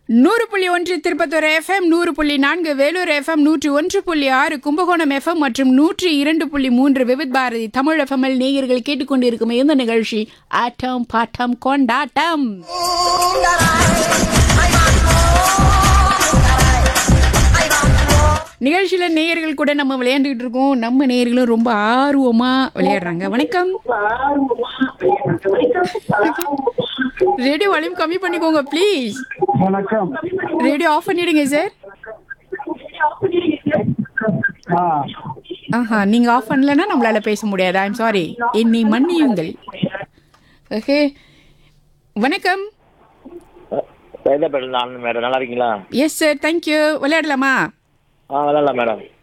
நூறு புள்ளி ஒன்று திருப்பத்தூர் எஃப்எம் நூறு புள்ளி நான்கு வேலூர் எஃப்எம் நூற்றி ஒன்று புள்ளி ஆறு கும்பகோணம் எஃப்எம் மற்றும் நூற்றி இரண்டு புள்ளி மூன்று விவித் பாரதி தமிழ் எஃப்எம்எல் நேயர்கள் கேட்டுக்கொண்டிருக்கும் இந்த நிகழ்ச்சி ஆட்டம் பாட்டம் கொண்டாட்டம் நிகழ்ச்சியில நேயர்கள் கூட நம்ம விளையாண்டுட்டு இருக்கோம் நம்ம நேயர்களும் ரொம்ப ஆர்வமா விளையாடுறாங்க வணக்கம் ரேடியோ வால்யூம் கம்மி பண்ணிக்கோங்க ப்ளீஸ் வணக்கம் ரேடியோ ஆஃப் பண்ணிடுங்க சார் ஆ ஆஹா நீங்க ஆஃப் பண்ணலன்னா நம்மளால பேச முடியாது ஐம் சாரி என்னை மன்னியுங்கள் ஓகே வணக்கம் சைதாப்பேட்டில் நான் மேடம் நல்லா இருக்கீங்களா எஸ் சார் தேங்க்யூ விளையாடலாமா ஆ விளாட்லாம் மேடம்